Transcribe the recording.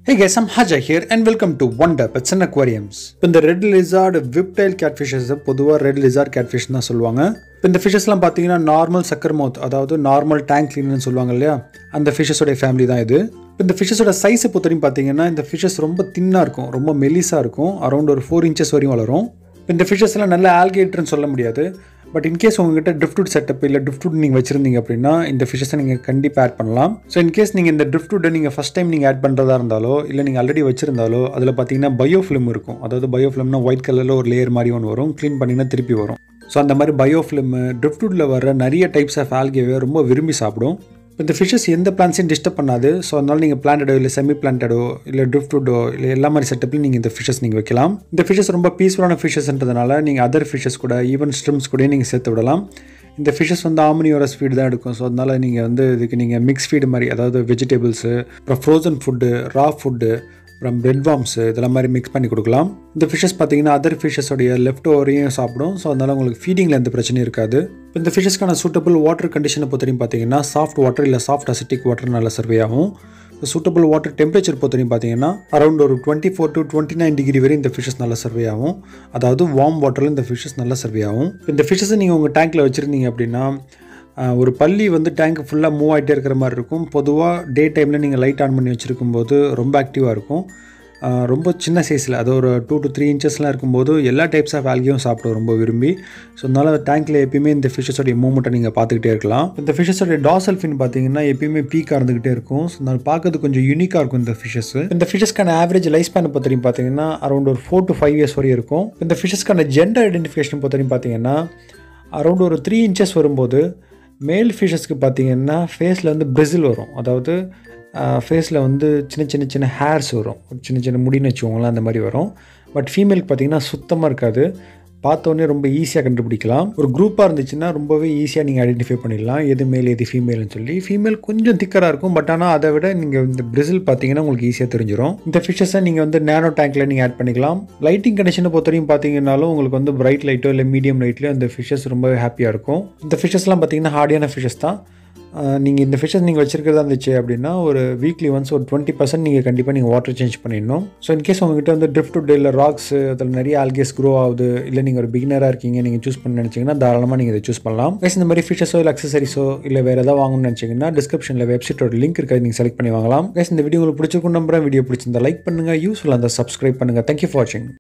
Hey guys, I'm Haja here and welcome to Wonder Pets and Aquariums. இப்போ இந்த red lizard விப்டைல் கேட்ஃபிஷஸ் பொதுவாக red lizard catfish தான் சொல்லுவாங்க இப்போ இந்த ஃபிஷஸ்லாம் பார்த்தீங்கன்னா நார்மல் சக்கர் மவுத் அதாவது நார்மல் டேங்க் கிளீனர்னு சொல்லுவாங்க இல்லையா அந்த ஃபிஷஸோடைய ஃபேமிலி தான் இது இப்போ இந்த ஃபிஷஸோட சைஸை பொறுத்தவரையும் பார்த்தீங்கன்னா இந்த ஃபிஷஸ் ரொம்ப தின்னாக இருக்கும் ரொம்ப மெலிசாக இருக்கும் அரௌண்ட் ஒரு ஃபோர் இன்ச்சஸ் வரையும் வளரும் இப்போ இந்த ஃபிஷஸ் எல்லாம் நல்ல ஆல்கேட்டர்னு சொல்ல முடியாது பட் இன்கேஸ் உங்ககிட்ட ட்ரிஃப்ட் செட்டப் இல்லை ட்ரிஃப்ட் நீங்கள் வச்சிருந்தீங்க அப்படின்னா இந்த ஃபிஷஸை நீங்கள் கண்டிப்பாக ஆட் பண்ணலாம் ஸோ இன்கேஸ் நீங்கள் இந்த ட்ரிஃப்ட் நீங்கள் ஃபஸ்ட் டைம் நீங்கள் ஆட் பண்ணுறதா இருந்தாலோ இல்லை நீங்கள் ஆல்ரெடி வச்சிருந்தாலோ அதில் பார்த்தீங்கன்னா பயோஃபிலிம் இருக்கும் அதாவது பயோஃபிலிம்னா ஒயிட் கலரில் ஒரு லேயர் மாதிரி ஒன்று வரும் க்ளீன் பண்ணிங்கன்னா திருப்பி வரும் ஸோ அந்த மாதிரி பயோஃபிலிம் ட்ரிஃப்ட்வுட்டில் வர நிறைய டைப்ஸ் ஆஃப் ஆல்கேவை ரொம்ப விரும்பி சாப்பிடும் இந்த ஃபிஷஸ் எந்த பிளான்ஸையும் டிஸ்டர்ப் பண்ணாது ஸோ அதனால நீங்கள் பிளான்டடோ இல்லை செமி பிளான்டடோ இல்லை ட்ரிஃப்டோ இல்லை எல்லா மாதிரி செட்டப்லையும் நீங்கள் இந்த ஃபிஷஸ் நீங்கள் வைக்கலாம் இந்த ஃபிஷஸ் ரொம்ப பீஸ்ஃபுல்லான ஃபிஷஸ்ன்றதுனால நீங்கள் அதர் ஃபிஷஸ் கூட ஈவன் ஸ்ட்ரிம்ஸ் கூட நீங்கள் சேர்த்து விடலாம் இந்த ஃபிஷஸ் வந்து ஆம்னியோரஸ் ஃபீடு தான் எடுக்கும் ஸோ அதனால் நீங்கள் வந்து இதுக்கு நீங்கள் மிக்ஸ் ஃபீடு மாதிரி அதாவது வெஜிடபிள்ஸு அப்புறம் ஃப்ரோசன் ஃபுட்டு ரா ஃபுட்டு அப்புறம் பிரெட் வார்ம்ஸு இதெல்லாம் மாதிரி மிக்ஸ் பண்ணி கொடுக்கலாம் இந்த ஃபிஷஸ் பார்த்தீங்கன்னா அதர் ஃபிஷஸோடைய லெஃப்ட் ஓவரையும் சாப்பிடும் ஸோ அதனால் உங்களுக்கு ஃபீடிங்கில் எந்த பிரச்சனையும் இருக்காது இப்போ இந்த ஃபிஷஸ்க்கான சூட்டபிள் வாட்டர் கண்டிஷனை பொறுத்தவரையும் பார்த்தீங்கன்னா சாஃப்ட் வாட்டர் இல்லை சாஃப்ட் அசிட்டிக் வாட்டர் நல்லா சர்வே ஆகும் சூட்டபிள் வாட்டர் டெம்பரேச்சர் பொறுத்தவரையும் பார்த்தீங்கன்னா அரௌண்ட் ஒரு twenty four to twenty nine degree வரை இந்த ஃபிஷஸ் நல்லா சர்வே ஆகும் அதாவது வார்ம் வாட்டரில் இந்த ஃபிஷஸ் நல்லா சர்வே ஆகும் இந்த ஃபிஷஸை நீங்கள் உங்கள் டேங்க்கில் வச்சுருந்தீங்க அப்படின்னா ஒரு பள்ளி வந்து டேங்க் ஃபுல்லாக மூவ் ஆகிட்டே இருக்கிற மாதிரி இருக்கும் பொதுவாக டே டைமில் நீங்கள் லைட் ஆன் பண்ணி வச்சுருக்கும் போது ரொம்ப ஆக்டிவாக இருக்கும் ரொம்ப சின்ன சைஸில் அது ஒரு டூ டு த்ரீ இன்ச்சஸ்லாம் இருக்கும்போது எல்லா டைப்ஸ் ஆஃப் ஆல்கியும் சாப்பிட ரொம்ப விரும்பி ஸோ அதனால் டேங்க்கில் எப்பயுமே இந்த ஃபிஷஸோடைய மூவ்மெண்ட்டை நீங்கள் பார்த்துக்கிட்டே இருக்கலாம் இந்த ஃபிஷஸோடைய டாசல் ஃபின் பார்த்தீங்கன்னா எப்பயுமே பீக்காக இருந்துகிட்டே இருக்கும் ஸோ அதனால் பார்க்கறது கொஞ்சம் யூனிக்காக இருக்கும் இந்த ஃபிஷஸ் இந்த ஃபிஷஸ்க்கான ஆவரேஜ் லைஃப் ஸ்பேன் பொறுத்தவரையும் பார்த்தீங்கன்னா அரௌண்ட் ஒரு ஃபோர் டு ஃபைவ் இயர்ஸ் வரையும் இருக்கும் இந்த ஃபிஷஸ்க்கான ஜெண்டர் ஐடென்டிஃபிகேஷன் பொறுத்தவரையும் பார்த்தீங்கன்னா அரௌண்ட் ஒரு த்ரீ இன்ச்சஸ் வரும்போது மேல் ஃபிஷஸ்க்கு பார்த்தீங்கன்னா ஃபேஸில் வந்து பிரிசில் வரும் அதாவது ஃபேஸில் வந்து சின்ன சின்ன சின்ன ஹேர்ஸ் வரும் சின்ன சின்ன முடின்னு வச்சுக்கோங்களேன் அந்த மாதிரி வரும் பட் ஃபீமேலுக்கு பார்த்தீங்கன்னா சுத்தமாக இருக்காது பார்த்தோன்னே ரொம்ப ஈஸியாக கண்டுபிடிக்கலாம் ஒரு குரூப்பாக இருந்துச்சுன்னா ரொம்பவே ஈஸியாக நீங்கள் ஐடென்டிஃபை பண்ணிடலாம் எது மேல் எது ஃபீமேல்னு சொல்லி ஃபீமேல் கொஞ்சம் திக்கராக இருக்கும் பட் ஆனால் அதை விட நீங்கள் இந்த பிரிசில் பார்த்தீங்கன்னா உங்களுக்கு ஈஸியாக தெரிஞ்சிடும் இந்த ஃபிஷஸை நீங்கள் வந்து நேனோ டேங்க்கில் நீங்கள் ஆட் பண்ணிக்கலாம் லைட்டிங் கண்டிஷனை பொறுத்தவரையும் பார்த்தீங்கன்னாலும் உங்களுக்கு வந்து பிரைட் லைட்டோ இல்லை மீடியம் லைட்லையோ இந்த ஃபிஷஸ் ரொம்பவே ஹாப்பியாக இருக்கும் இந்த ஃபிஷஸ்லாம் பார்த்தீங்கன்னா ஹார்டியான ஃபிஷஸ் தான் நீங்கள் இந்த ஃபிஷஸ் நீங்கள் வச்சிருக்கிறதா இருந்துச்சு அப்படின்னா ஒரு வீக்லி ஒன்ஸ் ஒரு டுவெண்ட்டி பர்சன்ட் நீங்கள் கண்டிப்பாக நீங்கள் வாட்டர் சேஞ்ச் பண்ணிடணும் ஸோ இன்கேஸ் உங்ககிட்ட வந்து ட்ரிஃப்ட் இல்லை ராக்ஸ் அதில் நிறைய ஆல்கேஸ் க்ரோ ஆகுது இல்லை நீங்கள் ஒரு பிகினராக இருக்கீங்க நீங்கள் சூஸ் பண்ண நினச்சிங்கன்னா தாராளமாக நீங்கள் இதை சூஸ் பண்ணலாம் கைஸ் இந்த மாதிரி ஃபிஷஸோ இல்லை அக்சசரிஸோ இல்லை வேறு ஏதாவது வாங்கணும்னு நினச்சிங்கன்னா டிஸ்கிரிப்ஷனில் வெப்சைட்டோட லிங்க் இருக்காது நீங்கள் செலக்ட் பண்ணி வாங்கலாம் கைஸ் இந்த வீடியோ உங்களுக்கு பிடிச்சிருக்கும் நம்புறேன் வீடியோ பிடிச்சிருந்தா லைக் பண்ணுங்கள் யூஸ்ஃபுல்லாக இருந்தால் சப்ஸ்கிரைப் பண்ணுங்கள் தேங்க்யூ ஃபார் வாட்சிங்